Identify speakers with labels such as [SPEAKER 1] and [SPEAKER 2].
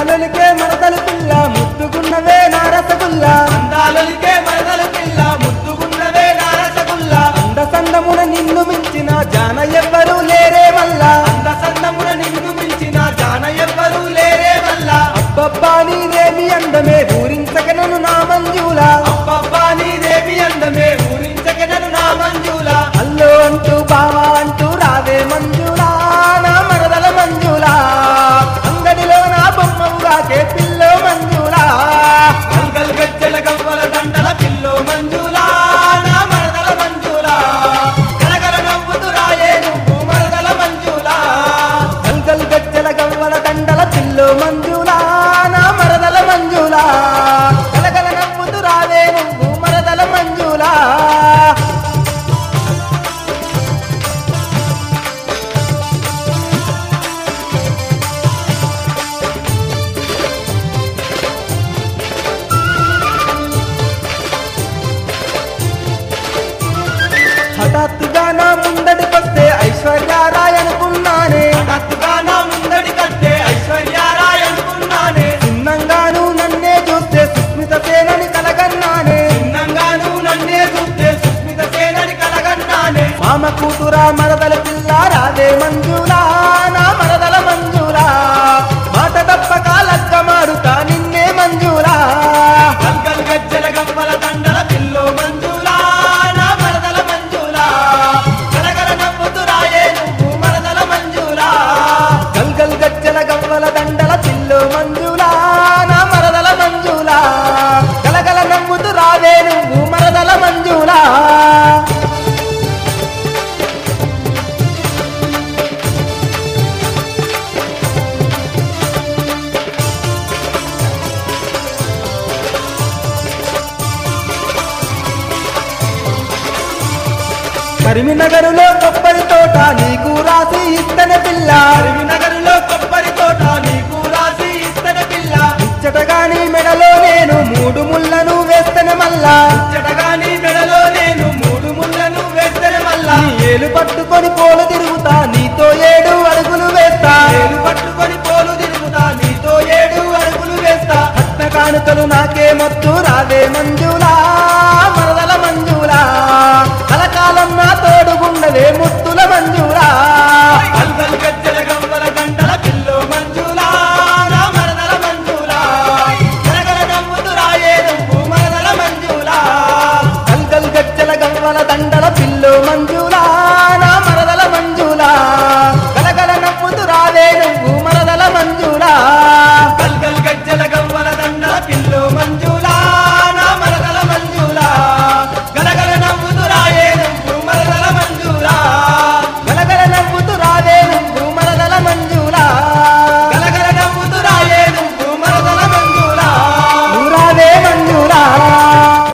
[SPEAKER 1] అందాలొలికే మరదలు పిల్ల ముద్దుకున్నవే నా రసగుల్లా
[SPEAKER 2] అందాలొలికే మరదలు పిల్ల ముద్దుగున్నవే నా రసగుల్ల
[SPEAKER 1] అంద సందమున నిన్ను మించిన జాన ఎవ్వరూ లేరే మల్లా
[SPEAKER 2] అంద సందమున నిన్ను మించిన జాన ఎవ్వరూ లేరే వల్ల
[SPEAKER 1] అబ్బబ్బా నీదేమి అందమే ఊరించకనను నా మంజులా
[SPEAKER 2] అబ్బబ్బా నీదేవి అందమే ఊరించగనను నా మంజుల
[SPEAKER 1] అల్లో అంటూ బావా అంటూ రావే మంజులా నా మరదల మంజులా అంగడిలో నా బొమ్మవుగాకే పిల్లో మంజులా
[SPEAKER 2] గల్గల్ గజ్జల గవ్వల దండల పిల్లో మంజుల నా మరదల మంజుల గలగల నవ్వుతూ రాయే నువ్వు మరదల మంజుల
[SPEAKER 1] గల్గల్ గజ్జల గవ్వల దండల పిల్లో మంజులా నా మరదల మంజులా గలగల నవ్వుతూ రావే నువ్వు మరదల మంజులా హఠాత్తుగా నా ముందడికొస్తే ఐశ్వర్యారాయ్ అనుకున్నానే
[SPEAKER 2] హఠాత్తుగా నా ముందడి కట్టే ఐశ్వర్యారాయ్ అనుకున్నానే
[SPEAKER 1] చిన్నంగాను నన్నే చూస్తే సుస్మిత సేనని కలగన్నానే
[SPEAKER 2] చిన్నంగాను నన్నే చూస్తే సుస్మిత సేనని కలగన్నానే
[SPEAKER 1] మామ కూతురా మరదల పిల్ల రాదే మంజులా నా మరదల మంజులా మాట తప్పక లక్క మారుతా నిన్నే మంజులా
[SPEAKER 2] గల్గల్ గజ్జల గవ్వల దండల పిల్లో మంజుల నా మరదల మంజుల గలగల నవ్వుతూ రాయే నువ్వు మరదల మంజుల
[SPEAKER 1] గల్గల్ గజ్జల గవ్వల దండల పిల్లు మంజులా నా మరదల మంజులా గలగల నవ్వుతూ రావే నువ్వు మరదల మంజులా కరీంనగరులో కొబ్బరి తోట నీకు రాసి ఇస్తన పిల్ల
[SPEAKER 2] నగరులో కొబ్బరి తోట నీకు రాసి ఇస్తన పిల్ల
[SPEAKER 1] ఇచ్చటగాని మెడలో నేను మూడు ముళ్ళను వేస్తన మల్లా
[SPEAKER 2] చెటగాని మెడలో నేను మూడు ముళ్ళను వేస్తన మల్లా
[SPEAKER 1] నీ ఏలు పట్టుకొని పోలు తిరుగుతా నీతో ఏడు అడుగులు వేస్తా
[SPEAKER 2] నేను పట్టుకొని పోలు తిరుగుతా నీతో ఏడు అడుగులు వేస్తా
[SPEAKER 1] రత్న కానుకలు నా